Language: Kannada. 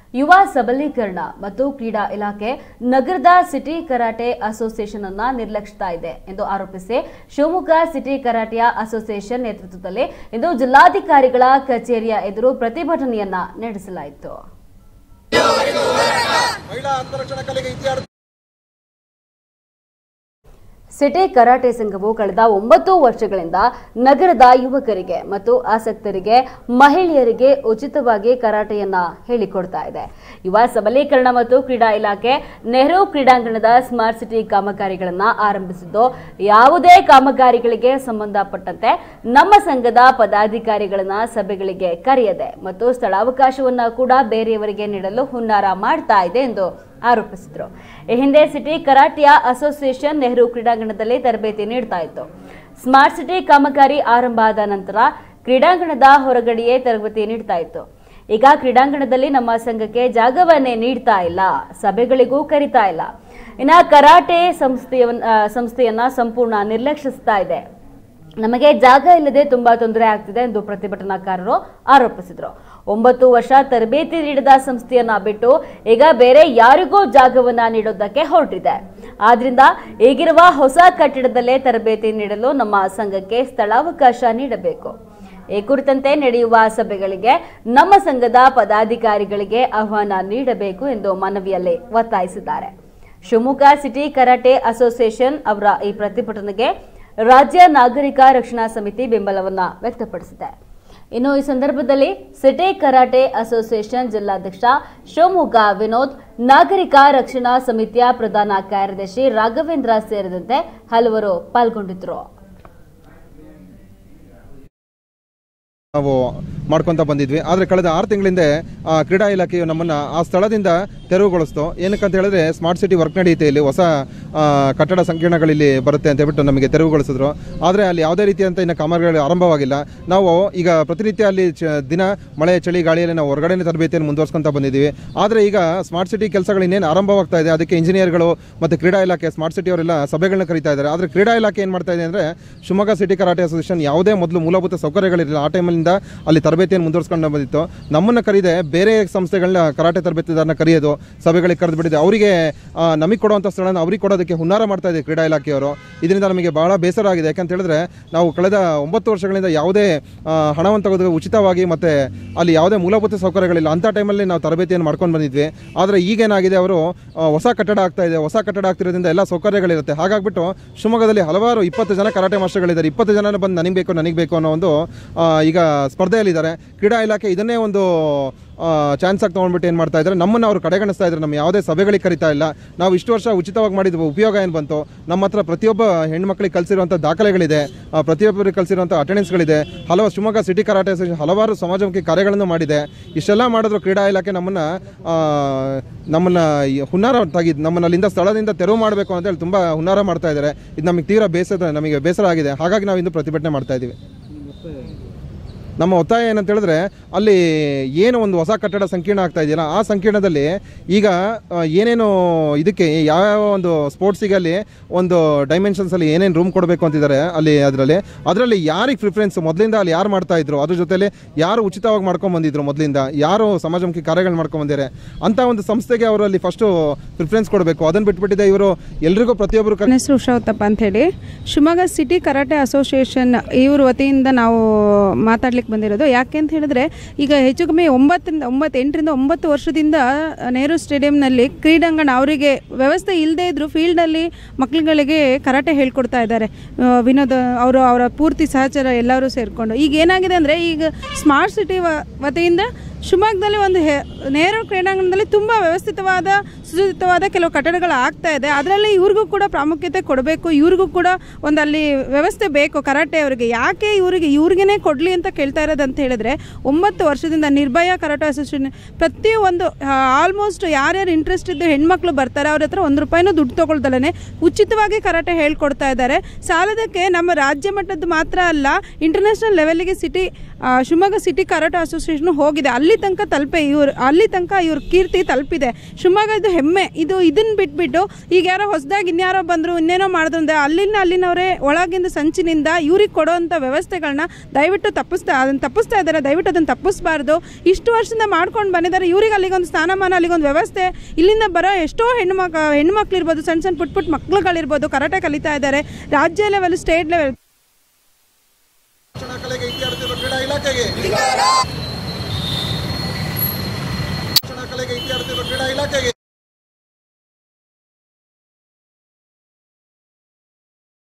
ಯುವ ಸಬಲೀಕರಣ ಮತ್ತು ಕ್ರೀಡಾ ಇಲಾಖೆ ನಗರದ ಸಿಟಿ ಕರಾಟೆ ಅಸೋಸಿಯೇಷನ್ ಅನ್ನ ನಿರ್ಲಕ್ಷಿಸ್ತಾ ಇದೆ ಎಂದು ಆರೋಪಿಸಿ ಶಿವಮೊಗ್ಗ ಸಿಟಿ ಕರಾಟೆಯ ಅಸೋಸಿಯೇಷನ್ ನೇತೃತ್ವದಲ್ಲಿ ಇಂದು ಜಿಲ್ಲಾಧಿಕಾರಿಗಳ ಕಚೇರಿಯ ಎದುರು ಪ್ರತಿಭಟನೆಯನ್ನ ನಡೆಸಲಾಯಿತು ಮಹಿಳಾ ಅಂಗರಕ್ಷಣಾ ಕಲೆಗೆ ಇತಿಹಾಸ ಸಿಟಿ ಕರಾಟೆ ಸಂಘವು ಕಳೆದ ಒಂಬತ್ತು ವರ್ಷಗಳಿಂದ ನಗರದ ಯುವಕರಿಗೆ ಮತ್ತು ಆಸಕ್ತರಿಗೆ ಮಹಿಳೆಯರಿಗೆ ಉಚಿತವಾಗಿ ಕರಾಟೆಯನ್ನ ಹೇಳಿಕೊಡ್ತಾ ಇದೆ ಯುವ ಸಬಲೀಕರಣ ಮತ್ತು ಕ್ರೀಡಾ ಇಲಾಖೆ ನೆಹರು ಕ್ರೀಡಾಂಗಣದ ಸ್ಮಾರ್ಟ್ ಸಿಟಿ ಕಾಮಗಾರಿಗಳನ್ನ ಆರಂಭಿಸಿದ್ದು ಯಾವುದೇ ಕಾಮಗಾರಿಗಳಿಗೆ ಸಂಬಂಧಪಟ್ಟಂತೆ ನಮ್ಮ ಸಂಘದ ಪದಾಧಿಕಾರಿಗಳನ್ನ ಸಭೆಗಳಿಗೆ ಕರೆಯದೆ ಮತ್ತು ಸ್ಥಳಾವಕಾಶವನ್ನ ಕೂಡ ಬೇರೆಯವರಿಗೆ ನೀಡಲು ಹುನ್ನಾರ ಮಾಡ್ತಾ ಇದೆ ಎಂದು ಆರೋಪಿಸಿದ್ರು ಈ ಹಿಂದೆ ಸಿಟಿ ಕರಾಟೆಯ ಅಸೋಸಿಯೇಷನ್ ನೆಹರು ಕ್ರೀಡಾಂಗಣದಲ್ಲಿ ತರಬೇತಿ ನೀಡ್ತಾ ಇತ್ತು ಸ್ಮಾರ್ಟ್ ಸಿಟಿ ಕಾಮಗಾರಿ ಆರಂಭ ಆದ ನಂತರ ಕ್ರೀಡಾಂಗಣದ ಹೊರಗಡೆಯೇ ತರಬೇತಿ ನೀಡ್ತಾ ಇತ್ತು ಈಗ ಕ್ರೀಡಾಂಗಣದಲ್ಲಿ ನಮ್ಮ ಸಂಘಕ್ಕೆ ಜಾಗವನ್ನೇ ನೀಡ್ತಾ ಇಲ್ಲ ಸಭೆಗಳಿಗೂ ಕರಿತಾ ಇಲ್ಲ ಇನ್ನ ಕರಾಟೆ ಸಂಸ್ಥೆಯವನ್ನ ಆ, ಸಂಸ್ಥೆಯನ್ನ ಸಂಪೂರ್ಣ ನಿರ್ಲಕ್ಷಿಸ್ತಾ ಇದೆ ನಮಗೆ ಜಾಗ ಇಲ್ಲದೆ ತುಂಬಾ ತೊಂದರೆ ಆಗ್ತಿದೆ ಎಂದು ಪ್ರತಿಭಟನಾಕಾರರು ಆರೋಪಿಸಿದರು ಒಂಬತ್ತು ವರ್ಷ ತರಬೇತಿ ನೀಡಿದ ಸಂಸ್ಥೆಯನ್ನ ಬಿಟ್ಟು ಈಗ ಬೇರೆ ಯಾರಿಗೂ ಜಾಗವನ್ನ ನೀಡೋದಕ್ಕೆ ಹೊರಟಿದೆ ಆದ್ರಿಂದ ಈಗಿರುವ ಹೊಸ ಕಟ್ಟಡದಲ್ಲೇ ತರಬೇತಿ ನೀಡಲು ನಮ್ಮ ಸಂಘಕ್ಕೆ ಸ್ಥಳಾವಕಾಶ ನೀಡಬೇಕು ಈ ಕುರಿತಂತೆ ನಡೆಯುವ ಸಭೆಗಳಿಗೆ ನಮ್ಮ ಸಂಘದ ಪದಾಧಿಕಾರಿಗಳಿಗೆ ಆಹ್ವಾನ ನೀಡಬೇಕು ಎಂದು ಮನವಿಯಲ್ಲಿ ಒತ್ತಾಯಿಸಿದ್ದಾರೆ ಶಿವಮೊಗ್ಗ ಸಿಟಿ ಕರಾಟೆ ಅಸೋಸಿಯೇಷನ್ ಅವರ ಈ ಪ್ರತಿಭಟನೆಗೆ ರಾಜ್ಯ ನಾಗರಿಕ ರಕ್ಷಣಾ ಸಮಿತಿ ಬೆಂಬಲವನ್ನ ವ್ಯಕ್ತಪಡಿಸಿದೆ ಇನ್ನು ಈ ಸಂದರ್ಭದಲ್ಲಿ ಸಿಟಿ ಕರಾಟೆ ಅಸೋಸಿಯೇಷನ್ ಜಿಲ್ಲಾಧ್ಯಕ್ಷ ಶಿವಮೊಗ್ಗ ವಿನೋದ್ ನಾಗರಿಕ ರಕ್ಷಣಾ ಸಮಿತಿಯ ಪ್ರಧಾನ ಕಾರ್ಯದರ್ಶಿ ರಾಘವೇಂದ್ರ ಸೇರಿದಂತೆ ಹಲವರು ಪಾಲ್ಗೊಂಡಿದ್ದರು ನಾವು ಮಾಡ್ಕೊಂತ ಬಂದಿದ್ವಿ ಆದರೆ ಕಳೆದ ಆರು ತಿಂಗಳಿಂದ ಆ, ಕ್ರೀಡಾ ಇಲಾಖೆಯು ನಮ್ಮನ್ನ ಆ ಸ್ಥಳದಿಂದ ತೆರವುಗೊಳಿಸ್ತು ಏನಕ್ಕಂತ ಹೇಳಿದ್ರೆ ಸ್ಮಾರ್ಟ್ ಸಿಟಿ ವರ್ಕ್ ನಡೆಯುತ್ತೆ ಇಲ್ಲಿ ಹೊಸ ಆ, ಕಟ್ಟಡ ಸಂಕೀರ್ಣಗಳಿಲ್ಲಿ ಬರುತ್ತೆ ಅಂತ ಹೇಳ್ಬಿಟ್ಟು ನಮಗೆ ತೆರವುಗೊಳಿಸಿದ್ರು ಆದರೆ ಅಲ್ಲಿ ಯಾವುದೇ ರೀತಿಯಂತ ಇನ್ನು ಕಾಮಗಾರಿಗಳು ಆರಂಭವಾಗಿಲ್ಲ ನಾವು ಈಗ ಪ್ರತಿನಿತ್ಯ ಅಲ್ಲಿ ಚ- ದಿನ ಮಳೆ ಚಳಿ ಗಾಳಿಯಲ್ಲಿ ನಾವು ಹೊರಗಡೆ ತರಬೇತಿಯನ್ನು ಮುಂದುವರ್ಸ್ಕೊಂತ ಬಂದಿದ್ದೀವಿ ಆದರೆ ಈಗ ಸ್ಮಾರ್ಟ್ ಸಿಟಿ ಕೆಲಸಗಳು ಇನ್ನೇನು ಆರಂಭವಾಗ್ತಾ ಇದೆ ಅದಕ್ಕೆ ಇಂಜಿನಿಯರ್ಗಳು ಮತ್ತು ಕ್ರೀಡಾ ಇಲಾಖೆ ಸ್ಮಾರ್ಟ್ ಸಿಟಿ ಅವರೆಲ್ಲ ಸಭೆಗಳನ್ನ ಕರೀತಾ ಇದ್ದಾರೆ ಆದರೆ ಕ್ರೀಡಾ ಇಲಾಖೆ ಏನು ಮಾಡ್ತಾ ಇದೆ ಅಂದರೆ ಶಿವಮೊಗ್ಗ ಸಿಟಿ ಕರಾಟೆ ಅಸೋಸಿಯೇಷನ್ ಯಾವುದೇ ಮೊದಲು ಮೂಲಭೂತ ಸೌಕರ್ಯಗಳಿರಲಿಲ್ಲ ಆ ಟೈಮಲ್ಲಿಂದ ಅಲ್ಲಿ ತರಬೇತಿಯನ್ನು ಮುಂದುವರ್ಸ್ಕೊಂಡು ಬಂದಿತ್ತು ನಮ್ಮನ್ನು ಕರೀದೆ ಬೇರೆ ಸಂಸ್ಥೆಗಳನ್ನ ಕರಾಟೆ ತರಬೇತಿದಾರನ ಕರೆಯೋದು ಸಭೆಗಳಿಗೆ ಕರೆದು ಬಿಟ್ಟಿದೆ ಅವರಿಗೆ ನಮಗೆ ಕೊಡುವಂಥ ಸ್ಥಳನ ಅವ್ರಿಗೆ ಕೊಡೋದಕ್ಕೆ ಹುನ್ನಾರ ಮಾಡ್ತಾ ಇದೆ ಕ್ರೀಡಾ ಇಲಾಖೆಯವರು ಇದರಿಂದ ನಮಗೆ ಬಹಳ ಬೇಸರ ಆಗಿದೆ ಯಾಕಂತ ಹೇಳಿದ್ರೆ ನಾವು ಕಳೆದ ಒಂಬತ್ತು ವರ್ಷಗಳಿಂದ ಯಾವುದೇ ಆ, ಹಣವನ್ನು ತೆಗೆದು ಉಚಿತವಾಗಿ ಮತ್ತು ಅಲ್ಲಿ ಯಾವುದೇ ಮೂಲಭೂತ ಸೌಕರ್ಯಗಳಿಲ್ಲ ಅಂಥ ಟೈಮಲ್ಲಿ ನಾವು ತರಬೇತಿಯನ್ನು ಮಾಡ್ಕೊಂಡು ಬಂದಿದ್ವಿ ಆದರೆ ಈಗೇನಾಗಿದೆ ಅವರು ಆ, ಹೊಸ ಕಟ್ಟಡ ಆಗ್ತಾ ಇದೆ ಹೊಸ ಕಟ್ಟಡ ಆಗ್ತಿರೋದ್ರಿಂದ ಎಲ್ಲ ಸೌಕರ್ಯಗಳಿರುತ್ತೆ ಹಾಗಾಗ್ಬಿಟ್ಟು ಶಿವಮೊಗ್ಗದಲ್ಲಿ ಹಲವಾರು ಇಪ್ಪತ್ತು ಜನ ಕರಾಟೆ ಮಾಸ್ಟರ್ಗಳಿದ್ದಾರೆ ಇಪ್ಪತ್ತು ಜನ ಬಂದು ನನಗೆ ಬೇಕು ನನಗೆ ಬೇಕು ಅನ್ನೋ ಒಂದು ಆ, ಈಗ ಸ್ಪರ್ಧೆಯಲ್ಲಿದ್ದಾರೆ ಕ್ರೀಡಾ ಇಲಾಖೆ ಇದನ್ನೇ ಒಂದು ಚಾನ್ಸ್ ಆಗಿ ತೊಗೊಂಡ್ಬಿಟ್ಟು ಏನು ಮಾಡ್ತಾ ಇದ್ದಾರೆ ನಮ್ಮನ್ನು ಅವರು ಕಡೆಗಣಿಸ್ತಾ ಇದ್ದಾರೆ ನಮ್ಮ ಯಾವುದೇ ಸಭೆಗಳಿಗೆ ಕರಿತಾ ಇಲ್ಲ ನಾವು ಇಷ್ಟು ವರ್ಷ ಉಚಿತವಾಗಿ ಮಾಡಿದ್ವು ಉಪಯೋಗ ಏನು ಬಂತು ನಮ್ಮ ಹತ್ರ ಪ್ರತಿಯೊಬ್ಬ ಹೆಣ್ಮಕ್ಳಿಗೆ ಕಲಿಸಿರುವಂಥ ದಾಖಲೆಗಳಿದೆ ಆ, ಪ್ರತಿಯೊಬ್ಬರಿಗೆ ಕಲಿಸಿರುವಂಥ ಅಟೆಂಡೆನ್ಸ್ಗಳಿದೆ ಹಲವು ಶಿವಮೊಗ್ಗ ಸಿಟಿ ಕರಾಟೆ ಅಸೋಸಿಯೇಷನ್ ಹಲವಾರು ಸಮಾಜಮುಖಿ ಕಾರ್ಯಗಳನ್ನು ಮಾಡಿದೆ ಇಷ್ಟೆಲ್ಲ ಮಾಡಿದ್ರು ಕ್ರೀಡಾ ಇಲಾಖೆ ನಮ್ಮನ್ನು ನಮ್ಮನ್ನು ಹುನ್ನಾರ ತಾಗಿದ್ದು ನಮ್ಮನ್ನು ಅಲ್ಲಿಂದ ಸ್ಥಳದಿಂದ ತೆರವು ಮಾಡಬೇಕು ಅಂತೇಳಿ ತುಂಬ ಹುನ್ನಾರ ಮಾಡ್ತಾ ಇದ್ದಾರೆ ಇದು ನಮಗೆ ತೀವ್ರ ಬೇಸರ ನಮಗೆ ಬೇಸರ ಆಗಿದೆ ಹಾಗಾಗಿ ನಾವು ಇಂದು ಪ್ರತಿಭಟನೆ ಮಾಡ್ತಾ ಇದ್ದೀವಿ ನಮ್ಮ ಒತ್ತಾಯ ಏನಂತ ಹೇಳಿದ್ರೆ ಅಲ್ಲಿ ಏನು ಒಂದು ಹೊಸ ಕಟ್ಟಡ ಸಂಕೀರ್ಣ ಆಗ್ತಾ ಇದೆಯಲ್ಲ ಆ ಸಂಕೀರ್ಣದಲ್ಲಿ ಈಗ ಆ, ಏನೇನು ಇದಕ್ಕೆ ಯಾವ್ಯಾವ ಒಂದು ಸ್ಪೋರ್ಟ್ಸಿಗೆ ಅಲ್ಲಿ ಒಂದು ಡೈಮೆನ್ಷನ್ಸ್ ಅಲ್ಲಿ ಏನೇನು ರೂಮ್ ಕೊಡಬೇಕು ಅಂತಿದ್ದಾರೆ ಅಲ್ಲಿ ಅದರಲ್ಲಿ ಅದರಲ್ಲಿ ಯಾರಿಗೆ ಪ್ರಿಫರೆನ್ಸ್ ಮೊದಲಿಂದ ಅಲ್ಲಿ ಯಾರು ಮಾಡ್ತಾ ಇದ್ರು ಅದ್ರ ಜೊತೆಲಿ ಯಾರು ಉಚಿತವಾಗಿ ಮಾಡ್ಕೊಂಡ್ ಬಂದಿದ್ರು ಮೊದಲಿಂದ ಯಾರು ಸಮಾಜಮುಖಿ ಕಾರ್ಯಗಳು ಮಾಡ್ಕೊಂಡ್ ಬಂದಿದ್ದಾರೆ ಅಂತ ಒಂದು ಸಂಸ್ಥೆಗೆ ಅವರು ಅಲ್ಲಿ ಫಸ್ಟು ಪ್ರಿಫರೆನ್ಸ್ ಕೊಡಬೇಕು ಅದನ್ನ ಬಿಟ್ಬಿಟ್ಟಿದೆ ಇವರು ಎಲ್ರಿಗೂ ಪ್ರತಿಯೊಬ್ಬರು ನನ್ನ ಹೆಸರು ಉಷಾ ಉತ್ತಪ್ಪ ಅಂತ ಹೇಳಿ ಶಿವಮೊಗ್ಗ ಸಿಟಿ ಕರಾಟೆ ಅಸೋಸಿಯೇಷನ್ ಇವ್ರ ವತಿಯಿಂದ ನಾವು ಮಾತಾಡ್ಲಿಕ್ಕೆ ಬಂದಿರೋದು ಯಾಕೆ ಅಂತ ಹೇಳಿದ್ರೆ ಈಗ ಹೆಚ್ಚು ಕಮ್ಮಿ ಒಂಬತ್ತರಿಂದ ಒಂಬತ್ತು ಎಂಟರಿಂದ ಒಂಬತ್ತು ವರ್ಷದಿಂದ ನೆಹರು ಸ್ಟೇಡಿಯಂನಲ್ಲಿ ಕ್ರೀಡಾಂಗಣ ಅವರಿಗೆ ವ್ಯವಸ್ಥೆ ಇಲ್ಲದೇ ಇದ್ದರೂ ಫೀಲ್ಡಲ್ಲಿ ಮಕ್ಕಳುಗಳಿಗೆ ಕರಾಟೆ ಹೇಳ್ಕೊಡ್ತಾ ಇದ್ದಾರೆ ಆ, ವಿನೋದ್ ಅವರು ಅವರ ಪೂರ್ತಿ ಸಹಚರ ಎಲ್ಲರೂ ಸೇರಿಕೊಂಡು ಈಗ ಏನಾಗಿದೆ ಅಂದರೆ ಈಗ ಸ್ಮಾರ್ಟ್ ಸಿಟಿ ವತಿಯಿಂದ ಶಿವಮೊಗ್ಗದಲ್ಲಿ ಒಂದು ಹೆ ನೆಹರು ಕ್ರೀಡಾಂಗಣದಲ್ಲಿ ತುಂಬ ವ್ಯವಸ್ಥಿತವಾದ ಸುಸಜ್ಜಿತವಾದ ಕೆಲವು ಕಟ್ಟಡಗಳು ಆಗ್ತಾ ಇದೆ ಅದರಲ್ಲಿ ಇವ್ರಿಗೂ ಕೂಡ ಪ್ರಾಮುಖ್ಯತೆ ಕೊಡಬೇಕು ಇವ್ರಿಗೂ ಕೂಡ ಒಂದು ಅಲ್ಲಿ ವ್ಯವಸ್ಥೆ ಬೇಕು ಕರಾಟೆ ಅವರಿಗೆ ಯಾಕೆ ಇವರಿಗೆ ಇವ್ರಿಗೇ ಕೊಡಲಿ ಅಂತ ಕೇಳ್ತಾ ಇರೋದು ಅಂತ ಹೇಳಿದ್ರೆ ಒಂಬತ್ತು ವರ್ಷದಿಂದ ನಿರ್ಭಯ ಕರಾಟೆ ಅಸೋಸಿಯೇಷನ್ ಪ್ರತಿಯೊಂದು ಆಲ್ಮೋಸ್ಟ್ ಯಾರ್ಯಾರು ಇಂಟ್ರೆಸ್ಟ್ ಇದ್ದು ಹೆಣ್ಮಕ್ಳು ಬರ್ತಾರೆ ಅವ್ರ ಹತ್ರ ಒಂದು ರೂಪಾಯಿನೂ ದುಡ್ಡು ತೊಗೊಳ್ದಲೇ ಉಚಿತವಾಗಿ ಕರಾಟೆ ಹೇಳ್ಕೊಡ್ತಾ ಇದ್ದಾರೆ ಸಾಲದಕ್ಕೆ ನಮ್ಮ ರಾಜ್ಯ ಮಟ್ಟದ್ದು ಮಾತ್ರ ಅಲ್ಲ ಇಂಟರ್ನ್ಯಾಷನಲ್ ಲೆವೆಲ್ಗೆ ಸಿಟಿ ಆ, ಶಿವಮೊಗ್ಗ ಸಿಟಿ ಕರಾಟೆ ಅಸೋಸಿಯೇಷನ್ ಹೋಗಿದೆ ಅಲ್ಲಿ ತನಕ ತಲುಪೆ ಇವ್ರು ಅಲ್ಲಿ ತನಕ ಇವ್ರ ಕೀರ್ತಿ ತಲುಪಿದೆ ಶಿವಮೊಗ್ಗ ಇದು ಹೆಮ್ಮೆ ಇದು ಇದನ್ನ ಬಿಟ್ಬಿಟ್ಟು ಈಗ ಯಾರೋ ಹೊಸದಾಗಿ ಇನ್ಯಾರೋ ಬಂದರು ಇನ್ನೇನೋ ಮಾಡಿದ್ರು ಅಂದ್ರೆ ಅಲ್ಲಿನ ಅಲ್ಲಿನವರೇ ಒಳಗಿಂದ ಸಂಚಿನಿಂದ ಇವ್ರಿಗೆ ಕೊಡೋವಂಥ ವ್ಯವಸ್ಥೆಗಳನ್ನ ದಯವಿಟ್ಟು ತಪ್ಪಿಸ್ತಾ ಅದನ್ನು ತಪ್ಪಿಸ್ತಾ ಇದ್ದಾರೆ ದಯವಿಟ್ಟು ಅದನ್ನು ತಪ್ಪಿಸ್ಬಾರ್ದು ಇಷ್ಟು ವರ್ಷದಿಂದ ಮಾಡ್ಕೊಂಡು ಬಂದಿದ್ದಾರೆ ಇವ್ರಿಗೆ ಅಲ್ಲಿಗೊಂದು ಸ್ಥಾನಮಾನ ಅಲ್ಲಿಗೊಂದು ವ್ಯವಸ್ಥೆ ಇಲ್ಲಿಂದ ಬರೋ ಎಷ್ಟೋ ಹೆಣ್ಣು ಮಕ್ ಹೆಣ್ಮಕ್ಳು ಇರ್ಬೋದು ಸಣ್ಣ ಸಣ್ಣ ಪುಟ್ ಪುಟ್ ಮಕ್ಳುಗಳಿರ್ಬೋದು ಕರಾಟೆ ಕಲಿತಾ ಇದ್ದಾರೆ ರಾಜ್ಯ ಲೆವೆಲ್ ಸ್ಟೇಟ್ ಲೆವೆಲ್ ಶಿಕ್ಷಣ ಕಲೆಗೆ ಇತಿಹಾಸ ಕ್ರೀಡಾ ಇಲಾಖೆಗೆ ಶಿಕ್ಷಣ ಕಲೆಗೆ ಇತಿಹಾಸ ಕ್ರೀಡಾ ಇಲಾಖೆಗೆ